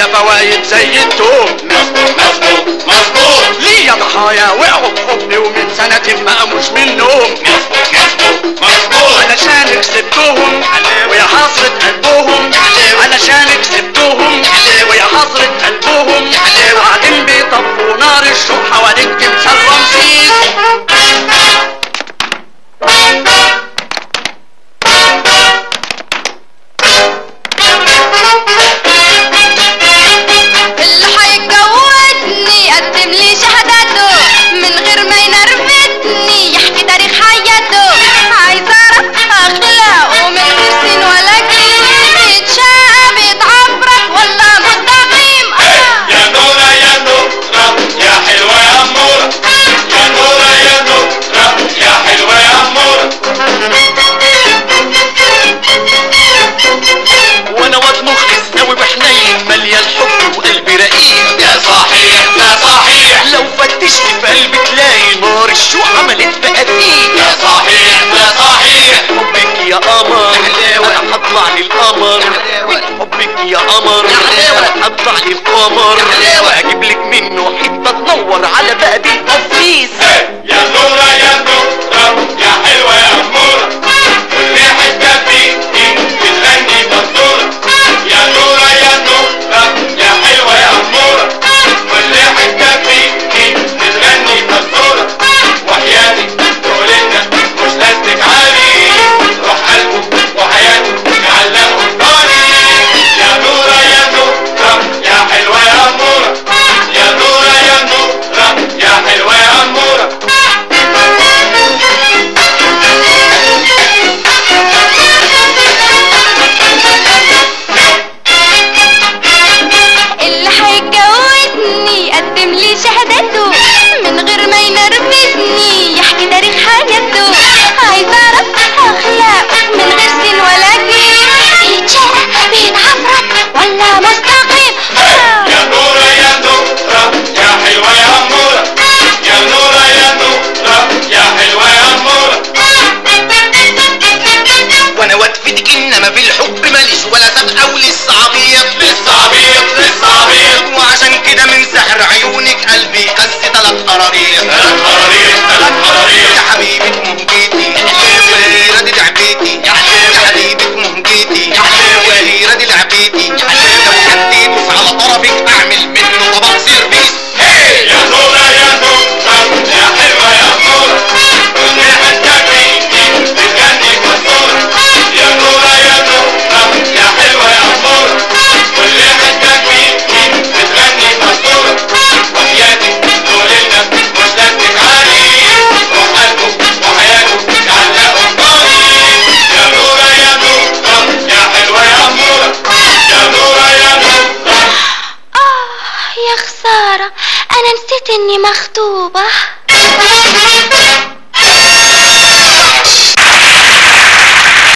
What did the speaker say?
ليا فوايد زي التوم مظبوط مظبوط مظبوط ليا ضحايا وقعوا بحبي ومن سنة ما قاموش من النوم مظبوط مظبوط مظبوط علشان كسبتهم ويا حسرة قلبهم علشان كسبتهم ويا حسرة قلبهم وبعدين بيطفوا نار الشوق حوالين تمثال رمسيس اللي هيتجوزني قدم لي شهادته من غير ما ينرفزني يحكي تاريخ حياته عايز اعرف اخلاقه من غير سين ولا جيم يتشقى بيتعبرك ولا مستقيم آه. يا نورة يا نورة يا حلوة يا أمورة يا نورة يا نورة يا حلوة يا أمورة وانا واد مخلص قوي بحنين مليان حب وقلبي رقيق ده صحيح ده صحيح لو فتشت في قلبي تلاقي نار الشوق عملت بقديق ده صحيح ده صحيح حبك يا قمر انا هطلع للقمر من حبك يا قمر انا هطلع للقمر واجيب لك منه حته تنور على بقدي التفريس يا نورة يا نورة يا حلوة يا أمورة كل حتة فيكي بتغني مزورة يا نورة يا نورة يا حلوة يا أمورة كل حتة فيكي بتغني مزورة وحياتك تقولنا مش لازمك عالي روح قلبه وحياته يعلقوا الطريق يا نورة يا نورة يا حلوة يا أمورة يا نورة يا نورة يا حلوة يا أمورة اللي هيتجوزني يقدم لي شهادته من غير ما ينرفزني يحكي تاريخ حياته عايز اعرف اخلاقه من غير سين ولا جيم يتشرى بيتعفرت ولا مستقيم آه. يا نورة يا نورة يا حلوة يا أمورة يا نورة يا نورة يا حلوة يا أمورة وانا واد في ايدك انما في الحب ماليش ولا تبقى ولسه عبيط لسه عبيط لسه عبيط وعشان كده من سحر عيونك قلبي قس تلات قراريط ثلاث قراريط ثلاث قراريط يا حبيبة مهجتي والهيرة دي لعبتي يا حبيبة مهجتي والهيرة دي لعبتي لو حد يدوس على طرفك اعمل منه طبق سيرفيس هي يا نورة يا نورة يا حلوة يا أمورة كل حتة فيكي بتغني مزورة يا نورة يا نورة يا حلوة يا أمورة كل حتة فيكي بتغني مزورة وحياتك تقولنا مش لازمك عالي روح قلبه وحياته يعلقوا الطريق يا نورة يا نورة يا حلوة يا أمورة يا نورة يا نورة آه يا خسارة أنا نسيت إني مخطوبة